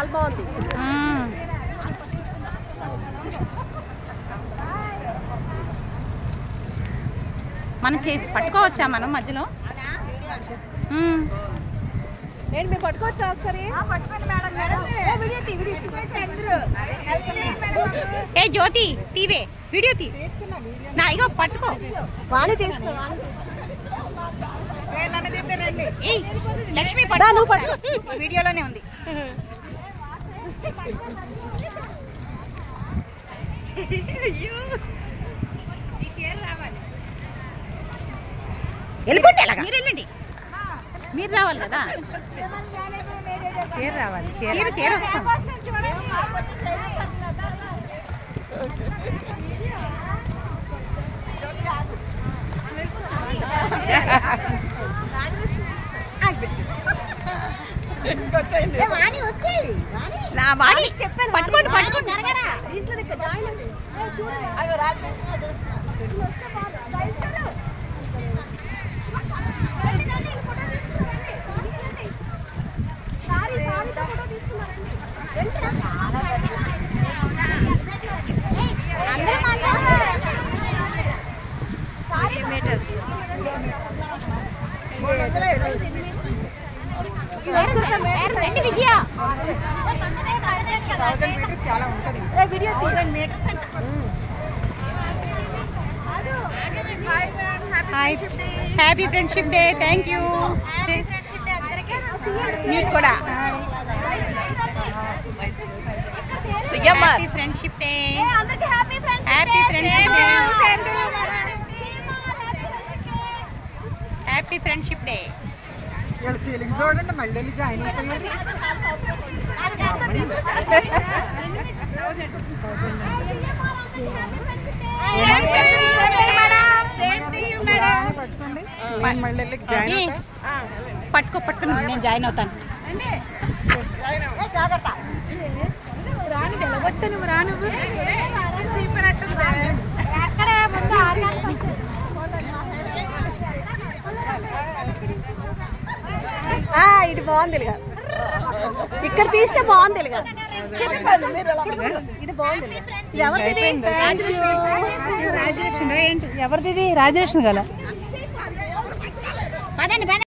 చాలా బాగుంది మ్మ్. మనం చే పట్టుకోవచ్చా మనం మధ్యలో మ్మ్. ఏంటి మేము పట్టుకోవచ్చా ఒకసారి ఏ, వీడియో తీ, వీడియో తీ. ఏ జ్యోతి తీవే వీడియో తీ నా ఇగో పట్టుకో వాణి తీస్తా ఏయ్ లక్ష్మి దా, నువ్వు పట్టుకో వీడియోలోనే ఉంది వెళ్ళిపోండి అలాగా మీరు వెళ్ళండి మీరు రావాలి కదా చీర రావాలి చీర చీర చీర వస్తాం వాణి వచ్చి నా వాడి పట్టుకోండి పట్టుకోండి దీంట్లో ఇక్కడ జాయిన్ అవ్వు. ఏ, చూడండి. ఇట్లా వస్తే బాగా. సైజ్ కదా? రండి, రండి, ఈ ఫోటో తీసుకురండి. తీసుకురండి. సారీ, సారీతో ఫోటో తీసుకున్నారండి. రండి, రండి. అందరూ మాట్లాడారు. సారీ మీటర్స్ రండి విద్య చాలా ఉంటుంది video thousand meters hi happy friendship day thank you మీకు కూడా హ్యాపీ ఫ్రెండ్షిప్ డే అందరికీ happy friends happy friendship day happy friendship day Telugu చూడండి మళ్ళీ వెళ్ళి జాయిన్ అయిపోయారు పట్టుకోండి నేను మళ్ళీ వెళ్ళి జాయిన్ ఏ, అవుతా పట్టుకో పట్టుకుని నేను జాయిన్ అవుతాను రాను వెళ్ళవచ్చా నువ్వు రా నువ్వు ఇది బాగుంది ఇలాగా. ఇక్కడ తీస్తే బాగుంది ఇలాగా. ఇది బాగుంది ఇలాగా. ఇది ఎవరిది ఇది? రాజలక్ష్మి ఏంటి ఎవరిది రాజలక్ష్మి గల పదండి పదండి